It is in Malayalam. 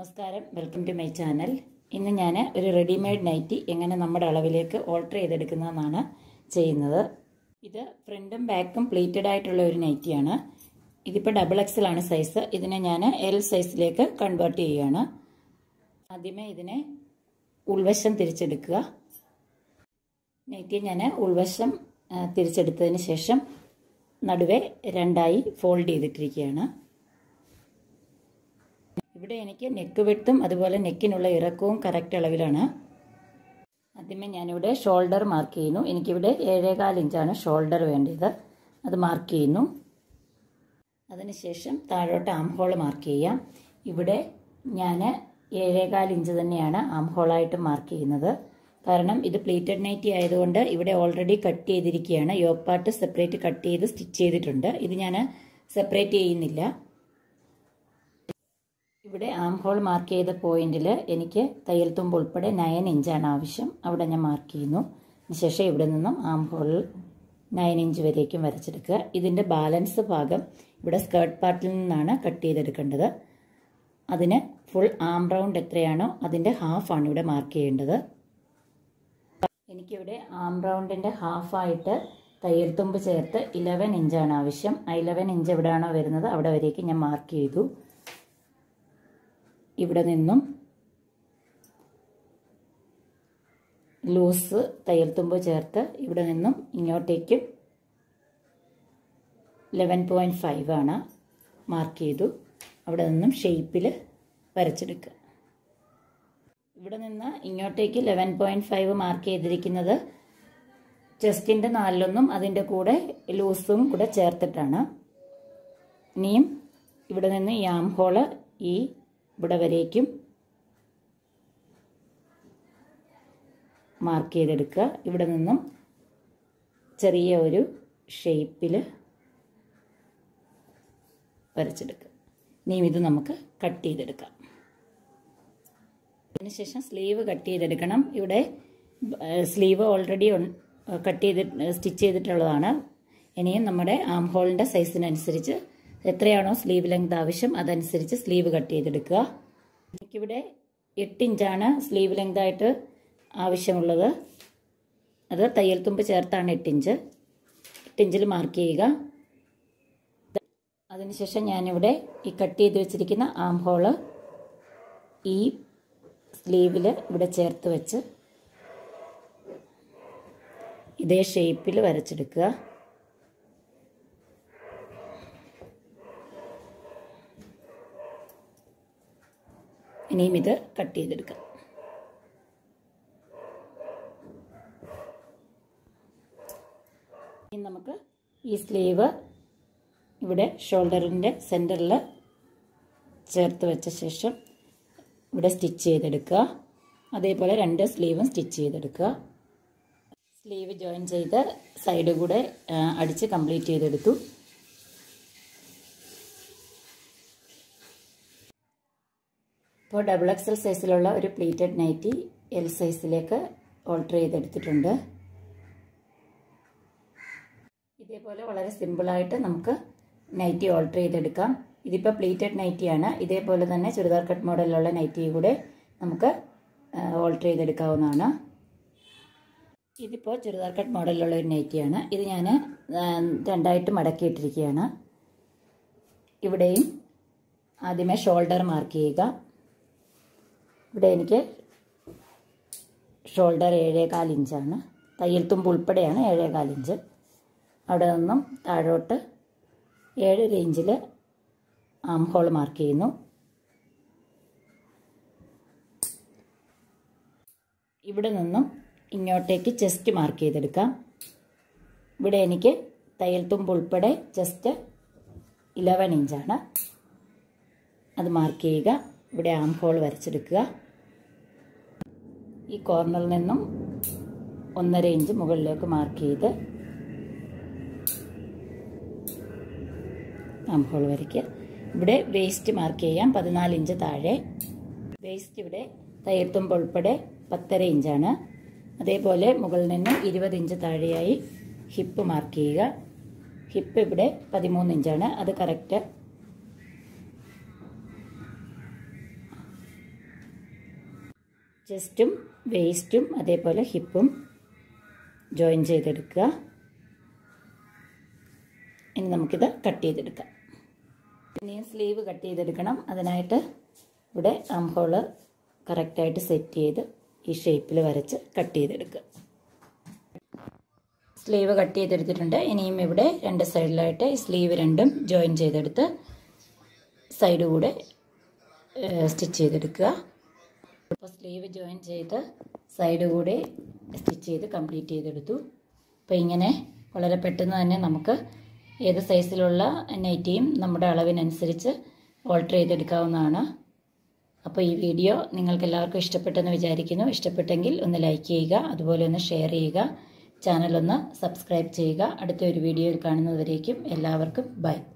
നമസ്കാരം വെൽക്കം ടു മൈ ചാനൽ ഇന്ന് ഞാൻ ഒരു റെഡിമെയ്ഡ് നൈറ്റി എങ്ങനെ നമ്മുടെ അളവിലേക്ക് ഓൾട്ടർ ചെയ്തെടുക്കുന്നതെന്നാണ് ചെയ്യുന്നത് ഇത് ഫ്രണ്ടും ബാക്കും പ്ലീറ്റഡ് ആയിട്ടുള്ള ഒരു നൈറ്റിയാണ് ഇതിപ്പോൾ ഡബിൾ എക്സൽ ആണ് സൈസ് ഇതിനെ ഞാൻ എൽ സൈസിലേക്ക് കൺവേർട്ട് ചെയ്യുകയാണ് ആദ്യമേ ഇതിനെ ഉൾവശം തിരിച്ചെടുക്കുക നൈറ്റി ഞാൻ ഉൾവശം ആ, തിരിച്ചെടുത്തതിന് ശേഷം നടുവെ രണ്ടായി ഫോൾഡ് ചെയ്തിട്ടിരിക്കുകയാണ് ഇവിടെ എനിക്ക് നെക്ക് വെട്ടും അതുപോലെ നെക്കിനുള്ള ഇറക്കവും കറക്റ്റ് അളവിലാണ് ആദ്യമേ ഞാനിവിടെ ഷോൾഡർ മാർക്ക് ചെയ്യുന്നു എനിക്കിവിടെ ഏഴേകാൽ ഇഞ്ചാണ് ഷോൾഡർ വേണ്ടത് അത് മാർക്ക് ചെയ്യുന്നു അതിനുശേഷം താഴോട്ട് ആം ഹോൾ മാർക്ക് ചെയ്യാം ഇവിടെ ഞാൻ ഏഴേകാൽ ഇഞ്ച് തന്നെയാണ് ആം ഹോളായിട്ട് മാർക്ക് ചെയ്യുന്നത് കാരണം ഇത് പ്ലീറ്റഡ് നൈറ്റി ആയതുകൊണ്ട് ഇവിടെ ഓൾറെഡി കട്ട് ചെയ്തിരിക്കുകയാണ് യോക്ക് പാർട്ട് സെപ്പറേറ്റ് കട്ട് ചെയ്ത് സ്റ്റിച്ച് ചെയ്തിട്ടുണ്ട് ഇത് ഞാൻ സെപ്പറേറ്റ് ചെയ്യുന്നില്ല ഇവിടെ ആം ഹോൾ മാർക്ക് ചെയ്ത പോയിന്റിൽ എനിക്ക് തയ്യൽ തുമ്പ് ഉൾപ്പെടെ നയൻ ഇഞ്ചാണ് ആവശ്യം അവിടെ ഞാൻ മാർക്ക് ചെയ്യുന്നു അതിനുശേഷം ഇവിടെ നിന്നും ആം ഹോളിൽ നയൻ ഇഞ്ച് വരേക്കും വരച്ചെടുക്കുക ഇതിൻ്റെ ബാലൻസ് ഭാഗം ഇവിടെ സ്കേർട്ട് പാർട്ടിൽ നിന്നാണ് കട്ട് ചെയ്തെടുക്കേണ്ടത് അതിന് ഫുൾ ആം റൗണ്ട് എത്രയാണോ അതിൻ്റെ ഹാഫാണ് ഇവിടെ മാർക്ക് ചെയ്യേണ്ടത് എനിക്കിവിടെ ആം റൗണ്ടിൻ്റെ ഹാഫായിട്ട് തയ്യൽ തുമ്പ് ചേർത്ത് ഇലവൻ ഇഞ്ചാണ് ആവശ്യം ആ ഇലവൻ ഇഞ്ച് എവിടെയാണോ വരുന്നത് അവിടെ വരേക്ക് ഞാൻ മാർക്ക് ചെയ്തു ഇവിടെ നിന്നും ലൂസ് തയ്യൽ തുമ്പ് ചേർത്ത് ഇവിടെ നിന്നും ഇങ്ങോട്ടേക്ക് ലെവൻ പോയിൻറ്റ് ഫൈവ് ആണ് മാർക്ക് ചെയ്തു അവിടെ നിന്നും ഷേപ്പിൽ വരച്ചെടുക്കുക ഇവിടെ നിന്ന് ഇങ്ങോട്ടേക്ക് ലെവൻ പോയിൻറ്റ് ഫൈവ് മാർക്ക് ചെയ്തിരിക്കുന്നത് ചെസ്റ്റിൻ്റെ നാലിലൊന്നും അതിൻ്റെ കൂടെ ലൂസും കൂടെ ചേർത്തിട്ടാണ് ഇനിയും ഇവിടെ നിന്ന് ഈ ആം ഹോള് ഈ ഇവിടെ വരേക്കും മാർക്ക് ചെയ്തെടുക്കുക ഇവിടെ നിന്നും ചെറിയ ഒരു ഷേപ്പിൽ വരച്ചെടുക്കുക ഇനിയും ഇത് നമുക്ക് കട്ട് ചെയ്തെടുക്കാം അതിനുശേഷം സ്ലീവ് കട്ട് ചെയ്തെടുക്കണം ഇവിടെ സ്ലീവ് ഓൾറെഡി കട്ട് ചെയ്ത് സ്റ്റിച്ച് ചെയ്തിട്ടുള്ളതാണ് ഇനിയും നമ്മുടെ ആം ഹോളിൻ്റെ സൈസിനനുസരിച്ച് എത്രയാണോ സ്ലീവ് ലെങ്ത് ആവശ്യം അതനുസരിച്ച് സ്ലീവ് കട്ട് ചെയ്തെടുക്കുക എനിക്കിവിടെ എട്ട് ഇഞ്ചാണ് സ്ലീവ് ലെങ്ത് ആയിട്ട് ആവശ്യമുള്ളത് അത് തയ്യൽ തുമ്പ് ചേർത്താണ് എട്ട് ഇഞ്ച് എട്ട് ഇഞ്ചിൽ മാർക്ക് ചെയ്യുക അതിനുശേഷം ഞാനിവിടെ ഈ കട്ട് ചെയ്ത് വെച്ചിരിക്കുന്ന ആം ഹോള് ഈ സ്ലീവിൽ ഇവിടെ ചേർത്ത് വെച്ച് ഇതേ ഷേപ്പിൽ വരച്ചെടുക്കുക ഇനിയും ഇത് കട്ട് ചെയ്തെടുക്കാം ഇനി നമുക്ക് ഈ സ്ലീവ് ഇവിടെ ഷോൾഡറിൻ്റെ സെൻറ്ററിൽ ചേർത്ത് വെച്ച ശേഷം ഇവിടെ സ്റ്റിച്ച് ചെയ്തെടുക്കുക അതേപോലെ രണ്ട് സ്ലീവും സ്റ്റിച്ച് ചെയ്തെടുക്കുക സ്ലീവ് ജോയിൻ ചെയ്ത് സൈഡ് കൂടെ അടിച്ച് കംപ്ലീറ്റ് ചെയ്തെടുത്തു ഇപ്പോൾ ഡബിൾ എക്സൽ സൈസിലുള്ള ഒരു പ്ലീറ്റഡ് നൈറ്റി എൽ സൈസിലേക്ക് ഓൾട്ടർ ചെയ്തെടുത്തിട്ടുണ്ട് ഇതേപോലെ വളരെ സിമ്പിളായിട്ട് നമുക്ക് നൈറ്റി ഓൾട്ടർ ചെയ്തെടുക്കാം ഇതിപ്പോൾ പ്ലീറ്റഡ് നൈറ്റിയാണ് ഇതേപോലെ തന്നെ ചുരിദാർ കട്ട് മോഡലിലുള്ള നൈറ്റി കൂടെ നമുക്ക് ഓൾട്ടർ ചെയ്തെടുക്കാവുന്നതാണ് ഇതിപ്പോൾ ചുരിദാർ കട്ട് മോഡലിലുള്ള ഒരു നൈറ്റിയാണ് ഇത് ഞാൻ രണ്ടായിട്ട് മടക്കിയിട്ടിരിക്കുകയാണ് ഇവിടെയും ആദ്യമേ ഷോൾഡർ മാർക്ക് ചെയ്യുക ഇവിടെ എനിക്ക് ഷോൾഡർ ഏഴേകാൽ ഇഞ്ചാണ് തയ്യൽ തുമ്പ് ഉൾപ്പെടെയാണ് ഏഴേകാൽ ഇഞ്ച് അവിടെ നിന്നും താഴോട്ട് ഏഴ് റേഞ്ചിൽ ആം ഹോൾ മാർക്ക് ചെയ്യുന്നു ഇവിടെ നിന്നും ഇങ്ങോട്ടേക്ക് ചെസ്റ്റ് മാർക്ക് ചെയ്തെടുക്കാം ഇവിടെ എനിക്ക് തയ്യൽ തുമ്പ് ഉൾപ്പെടെ ചെസ്റ്റ് ഇലവൻ ഇഞ്ചാണ് അത് മാർക്ക് ചെയ്യുക ഇവിടെ ആം ഹോൾ വരച്ചെടുക്കുക ഈ കോർണറിൽ നിന്നും ഒന്നര ഇഞ്ച് മുകളിലേക്ക് മാർക്ക് ചെയ്ത് ആം ഹോൾ വരയ്ക്കുക ഇവിടെ വേസ്റ്റ് മാർക്ക് ചെയ്യാം പതിനാല് ഇഞ്ച് താഴെ വേസ്റ്റ് ഇവിടെ തയ്യത്തുമ്പ് ഉൾപ്പെടെ പത്തര ഇഞ്ചാണ് അതേപോലെ മുകളിൽ നിന്നും ഇരുപത് ഇഞ്ച് താഴെയായി ഹിപ്പ് മാർക്ക് ചെയ്യുക ഹിപ്പ് ഇവിടെ പതിമൂന്ന് ഇഞ്ചാണ് അത് കറക്റ്റ് ചെസ്റ്റും വേസ്റ്റും അതേപോലെ ഹിപ്പും ജോയിൻ ചെയ്തെടുക്കുക ഇനി നമുക്കിത് കട്ട് ചെയ്തെടുക്കാം ഇനിയും സ്ലീവ് കട്ട് ചെയ്തെടുക്കണം അതിനായിട്ട് ഇവിടെ ആം ഹോള് കറക്റ്റായിട്ട് സെറ്റ് ചെയ്ത് ഈ ഷേപ്പിൽ വരച്ച് കട്ട് ചെയ്തെടുക്കുക സ്ലീവ് കട്ട് ചെയ്തെടുത്തിട്ടുണ്ട് ഇനിയും ഇവിടെ രണ്ട് സൈഡിലായിട്ട് ഈ സ്ലീവ് രണ്ടും ജോയിൻ ചെയ്തെടുത്ത് സൈഡ് കൂടെ സ്റ്റിച്ച് ചെയ്തെടുക്കുക അപ്പോൾ സ്ലീവ് ജോയിൻ ചെയ്ത് സൈഡ് കൂടെ സ്റ്റിച്ച് ചെയ്ത് കംപ്ലീറ്റ് ചെയ്തെടുത്തു അപ്പോൾ ഇങ്ങനെ വളരെ പെട്ടെന്ന് തന്നെ നമുക്ക് ഏത് സൈസിലുള്ള നൈറ്റിയും നമ്മുടെ അളവിനനുസരിച്ച് ഓൾട്ടർ ചെയ്തെടുക്കാവുന്നതാണ് അപ്പോൾ ഈ വീഡിയോ നിങ്ങൾക്ക് എല്ലാവർക്കും ഇഷ്ടപ്പെട്ടെന്ന് വിചാരിക്കുന്നു ഇഷ്ടപ്പെട്ടെങ്കിൽ ഒന്ന് ലൈക്ക് ചെയ്യുക അതുപോലെ ഒന്ന് ഷെയർ ചെയ്യുക ചാനൽ ഒന്ന് സബ്സ്ക്രൈബ് ചെയ്യുക അടുത്ത ഒരു വീഡിയോയിൽ കാണുന്നതുവരേക്കും എല്ലാവർക്കും ബൈ